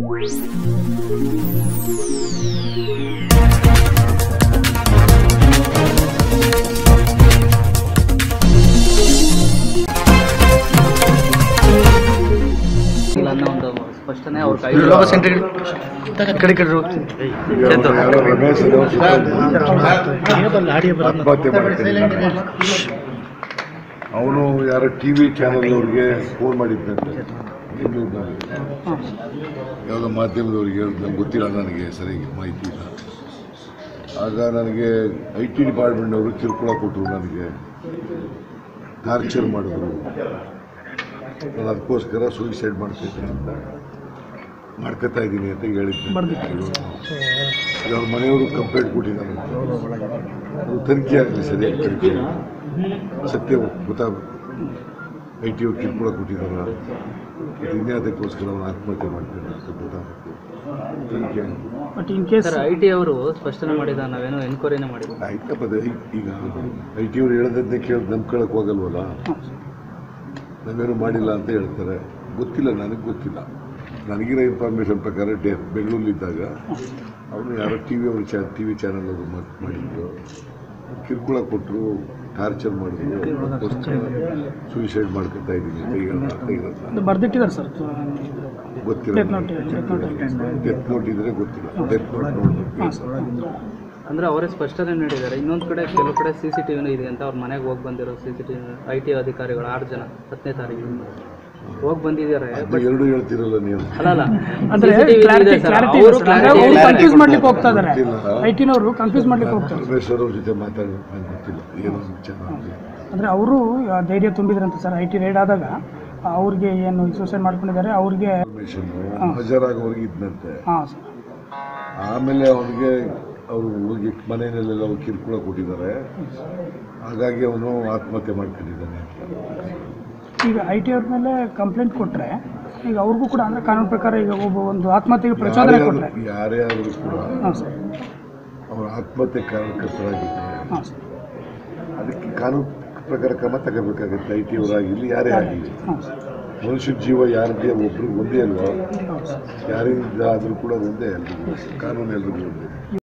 ಇಲ್ಲ ಅನ್ನೋ ಒಂದು ಸ್ಪಷ್ಟನೆ ಅವ್ರ ಕೈ ಕಡೆ ಕಡೆ ಹೋಗ್ತೀನಿ ಯಾರೋ ರಮೇಶ್ ಆತ್ಮಹತ್ಯೆ ಮಾಡ್ತೀನಿ ಅವನು ಯಾರೋ ಟಿ ವಿ ಚಾನಲ್ನವ್ರಿಗೆ ಫೋನ್ ಮಾಡಿದ್ದಂತೆ ಬೆಂಗಳೂರಿನಲ್ಲಿ ಯಾವುದೋ ಮಾಧ್ಯಮದವ್ರಿಗೆ ಹೇಳಿದ್ ನಂಗೆ ಗೊತ್ತಿಲ್ಲ ನನಗೆ ಸರಿಯಾಗಿ ಮಾಹಿತಿ ಇಲ್ಲ ಆಗ ನನಗೆ ಐ ಟಿ ಡಿಪಾರ್ಟ್ಮೆಂಟ್ನವರು ಕಿರುಕುಳ ಕೊಟ್ಟರು ನನಗೆ ಟಾರ್ಚರ್ ಮಾಡಿದ್ರು ನಾನು ಅದಕ್ಕೋಸ್ಕರ ಸೂಯಿಸೈಡ್ ಮಾಡ್ತಿದ್ದೆ ಅಂತ ಮಾಡ್ಕೊತಾ ಇದ್ದೀನಿ ಅಂತ ಹೇಳಿದ್ದೆ ಅವ್ರ ಮನೆಯವರು ಕಂಪ್ಲೇಂಟ್ ಕೊಟ್ಟಿದ್ದಾರೆ ಅದು ತನಿಖೆ ಆಗಲಿ ಸರಿಯಾಗಿ ತನಿಖೆ ಸತ್ಯ ಗೊತ್ತಾಗಬೇಕು ಐ ಟಿ ಅವ್ರು ಕಿರುಕುಳ ಕೊಟ್ಟಿದ್ದಾರ ಇದು ಇನ್ಯಾವುದಕ್ಕೋಸ್ಕರ ಅವನು ಆತ್ಮಹತ್ಯೆ ಮಾಡ್ತಾನೆ ಅಂತ ಗೊತ್ತಾಗಬೇಕು ತನಿಖೆ ಆಗಲಿ. But in case sir I T ಅವರು ಸ್ಪಷ್ಟನೆ ಮಾಡಿದ ನಾವೇನೋ ಎನ್ಕ್ವೈರಿನೇ ಮಾಡಿದ್ವಿ ಆಯ್ತಪ್ಪ ಅದು ಈ- ಈಗ ಐ ಟಿ ಅವ್ರು ಹೇಳೋದನ್ನೇ ಕೇಳಿ ನಂಬ್ಕೊಳಕ್ ಹೋಗಲ್ವಲ್ಲ ನಾವೇನು ಮಾಡಿಲ್ಲ ಅಂತ ಹೇಳ್ತಾರೆ ಗೊತ್ತಿಲ್ಲ ನನಗೆ ಗೊತ್ತಿಲ್ಲ ನನಗಿರೋ ಇನ್ಫಾರ್ಮೇಷನ್ ಪ್ರಕಾರ ಡೇ ಬೆಂಗಳೂರಲ್ಲಿದ್ದಾಗ ಅವನು ಯಾರೋ ಟಿ ವಿ ಅವ್ರ ಚಾ ಟಿ ವಿ ಚಾನಲ್ ಅವರು ಮಾತು ಮಾಡಿದ್ರು ಕಿರುಕುಳ ಕೊಟ್ಟರು ಟಾರ್ಚರ್ ಮಾಡಿದ್ರು ಅದಕ್ಕೋಸ್ಕರ ಸೂಯಿಸೈಡ್ ಮಾಡ್ಕೊತಾ ಇದ್ದೀನಿ ಅಂತ ಹೇಳ್ತಾ ಇರೋದು ಬರ್ದಿಟ್ಟಿದ್ದಾರೆ ಸರ್ ಗೊತ್ತಿಲ್ಲ death note death note death note ಇದ್ರೆ ಗೊತ್ತಿಲ್ಲ ಡೆತ್ ನೋಟ್ ನೋಡ್ಬೇಕು ಅಂದ್ರೆ ಅವರೇ ಸ್ಪಷ್ಟನೆ ನೀಡಿದ್ದಾರೆ ಇನ್ನೊಂದು ಕಡೆ ಕೆಲವು ಕಡೆ ಸಿ ಸಿ ಟಿವಿನೂ ಇದೆ ಅಂತ ಅವ್ರ ಮನೆಗೆ ಹೋಗಿ ಬಂದಿರೋ C C TV I T ಅಧಿಕಾರಿಗಳು ಆರು ಜನ ಹತ್ತನೇ ತಾರೀಕು ಹೋಗಿ ಬಂದಿದ್ದಾರೆ ಅದು ಎರಡು ಹೇಳ್ತಿರಲ್ಲ ನೀವು ಅಲ್ಲ ಅಲ್ಲ ಅಂದ್ರೆ CCTV ಕ್ಲಾರಿಟಿ ಇದೆ sir. ಕ್ಲಾರಿಟಿ ಅವರು clarity ಇಲ್ಲ. ಕನ್ಫ್ಯೂಸ್ ಮಾಡ್ಲಿಕ್ಕೆ ಹೋಗ್ತಾ ಇದಾರೆ ಗೊತ್ತಿಲ್ಲ. ಐ ಟಿನವರು ಕನ್ಫ್ಯೂಸ್ ಮಾಡ್ಲಿಕ್ಕೆ ಹೋಗ್ತಾರೆ ಪರಮೇಶ್ವರ್ ಅವ್ರ ಜೊತೆ ಮಾತಾಡಿ ನಂಗೆ ಗೊತ್ತಿಲ್ಲ ಏನೋ ವಿಚಾರ ಅಂತ. ಅಂದ್ರೆ ಅವರು ಧೈರ್ಯ ತುಂಬಿದ್ರಂತೆ ಸರ್ ಐ ಟಿ ರೈಡ್ ಆದಾಗ ಅವ್ರಿಗೆ ಏನು ಸೂಸೈಡ್ ಮಾಡ್ಕೊಂಡಿದ್ದಾರೆ ಅವ್ರಿಗೆ ಇನ್ಫಾರ್ಮೇಷನ್ ಹಜಾರಾಗೋರ್ಗೆ ಇದ್ದಂತೆ ಹಾಂ ಸರ್ ಆಮೇಲೆ ಅವನಿಗೆ ಅವರು ಹೋಗಿ ಮನೆಯಲ್ಲೆಲ್ಲ ಅವ್ರು ಕಿರುಕುಳ ಕೊಟ್ಟಿದ್ದಾರೆ ಹಾಗಾಗಿ ಅವನು ಆತ್ಮಹತ್ಯೆ ಮಾಡ್ಕೊಂಡಿದ್ದಾನೆ ಈಗ ಐ ಟಿ ಅವ್ರ ಮೇಲೆ ಕಂಪ್ಲೇಂಟ್ ಕೊಟ್ಟರೆ ಈಗ ಅವ್ರಿಗೂ ಕೂಡ ಅಂದ್ರೆ ಕಾನೂನು ಪ್ರಕಾರ ಈಗ ಒಬ್ಬ ಒಂದು ಆತ್ಮಹತ್ಯೆಗೆ ಪ್ರಚೋದನೆ ಯಾರೇ ಕೊಟ್ಟರೆ ಆದ್ರೂ- ಯಾರೇ ಆದರೂ ಕೂಡ ಹಾಂ ಸರ್ ಅವರ ಆತ್ಮಹತ್ಯೆ ಕಾರಣಕರ್ತರಾಗಿದ್ದರೆ ಹಾಂ ಸರ್ ಅದಕ್ಕೆ ಕಾನೂನು ಪ್ರಕಾರ ಕ್ರಮ ತಗೋಬೇಕಾಗುತ್ತೆ ಐ ಟಿ ಅವರಾಗಿರಲಿ ಯಾರೇ ಆಗಲಿ ಹಾಂ ಸರ್ ಮನುಷ್ಯ ಜೀವ ಯಾರಿಗೆ ಒಬ್ರಿಗೆ ಒಂದೇ ಅಲ್ವಾ ಹೌದು ಸರ್ ಯಾರಿಂದ ಆದರೂ ಕೂಡ ಒಂದೇ ಎಲ್ರಿಗೂ ಕಾನೂನು ಎಲ್ರಿಗೂ ಒಂದೇ